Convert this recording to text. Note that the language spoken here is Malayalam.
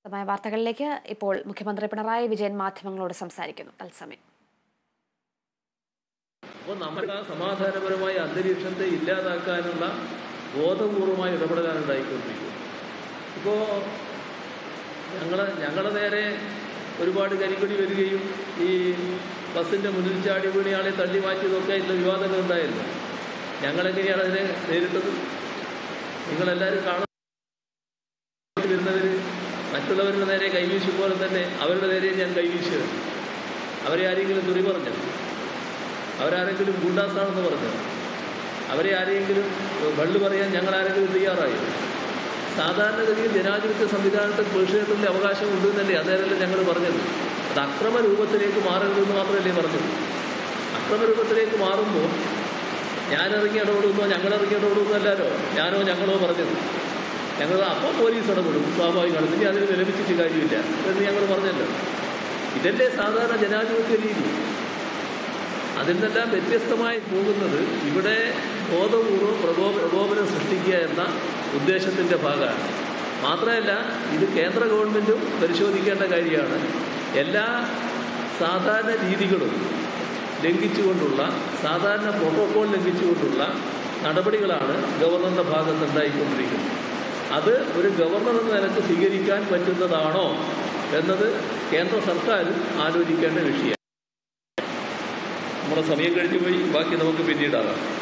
വിശദമായ വാർത്തകളിലേക്ക് ഇപ്പോൾ മുഖ്യമന്ത്രി പിണറായി വിജയൻ മാധ്യമങ്ങളോട് സംസാരിക്കുന്നു തത്സമയം അപ്പോൾ നമ്മുടെ ആ സമാധാനപരമായ അന്തരീക്ഷത്തെ ഇല്ലാതാക്കാനുള്ള ബോധപൂർവമായ ഇടപെടലാണ് ഉണ്ടായിക്കൊണ്ടിരിക്കുന്നത് ഇപ്പോൾ ഞങ്ങൾ ഞങ്ങളുടെ നേരെ ഒരുപാട് കരിക്കൊടി വരികയും ഈ ബസ്സിൻ്റെ മുന്നിൽ ചാടി വീണിയാളെ തള്ളി മാറ്റിയതൊക്കെ ഇല്ല വിവാദങ്ങൾ ഉണ്ടായല്ലോ ഞങ്ങളെങ്ങനെയാണ് അതിനെ നേരിട്ടത് നിങ്ങളെല്ലാവരും കാണുന്ന വരുന്നവർ മറ്റുള്ളവരുടെ നേരെ കൈവീശും പോലെ തന്നെ അവരുടെ നേരെ ഞാൻ കൈവീശുക അവരെ ആരെങ്കിലും തുറി പറഞ്ഞു അവരാരെങ്കിലും ഗുണ്ടാസാണെന്ന് പറഞ്ഞു അവരെ ആരെങ്കിലും വള്ളു പറയാൻ ഞങ്ങൾ ആരെങ്കിലും തയ്യാറായി സാധാരണഗതിയിൽ ജനാധിപത്യ സംവിധാനത്തിൽ പുരുഷേറ്ററിൻ്റെ അവകാശം ഉണ്ടെന്നല്ലേ അന്നേരമല്ലേ ഞങ്ങൾ പറഞ്ഞത് അത് അക്രമ രൂപത്തിലേക്ക് മാറരുതെന്ന് മാത്രമല്ലേ പറഞ്ഞത് അക്രമ രൂപത്തിലേക്ക് മാറുമ്പോൾ ഞാൻ ഇറങ്ങി ഇടപെടുന്നോ ഞങ്ങൾ ഇറങ്ങി ഇടപെടുന്നോ അല്ലല്ലോ ഞാനോ ഞങ്ങളോ പറഞ്ഞത് ഞങ്ങൾ അപ്പോൾ പോലീസ് ഇടപെടും സ്വാഭാവികമാണ് ഇനി അതിന് വിലപിച്ചിട്ട് കാര്യമില്ല എന്ന് ഞങ്ങൾ പറഞ്ഞല്ലോ ഇതല്ലേ സാധാരണ ജനാധിപത്യ രീതി അതിൽ നിന്നെല്ലാം വ്യത്യസ്തമായി പോകുന്നത് ഇവിടെ ബോധപൂർവ്വം പ്രകോ പ്രകോപനം സൃഷ്ടിക്കുക എന്ന ഉദ്ദേശത്തിൻ്റെ ഭാഗമാണ് മാത്രമല്ല ഇത് കേന്ദ്ര ഗവൺമെൻറ്റും പരിശോധിക്കേണ്ട കാര്യമാണ് എല്ലാ സാധാരണ രീതികളും ലംഘിച്ചുകൊണ്ടുള്ള സാധാരണ പ്രോട്ടോകോൾ ലംഘിച്ചുകൊണ്ടുള്ള നടപടികളാണ് ഗവർണറുടെ ഭാഗത്ത് ഉണ്ടായിക്കൊണ്ടിരിക്കുന്നത് അത് ഒരു ഗവർണർ എന്ന നിലക്ക് സ്വീകരിക്കാൻ പറ്റുന്നതാണോ എന്നത് കേന്ദ്ര സർക്കാരും ആലോചിക്കേണ്ട വിഷയമാണ് നമ്മുടെ സമയം കഴിഞ്ഞു പോയി ബാക്കി നമുക്ക് പിന്നീടാകാം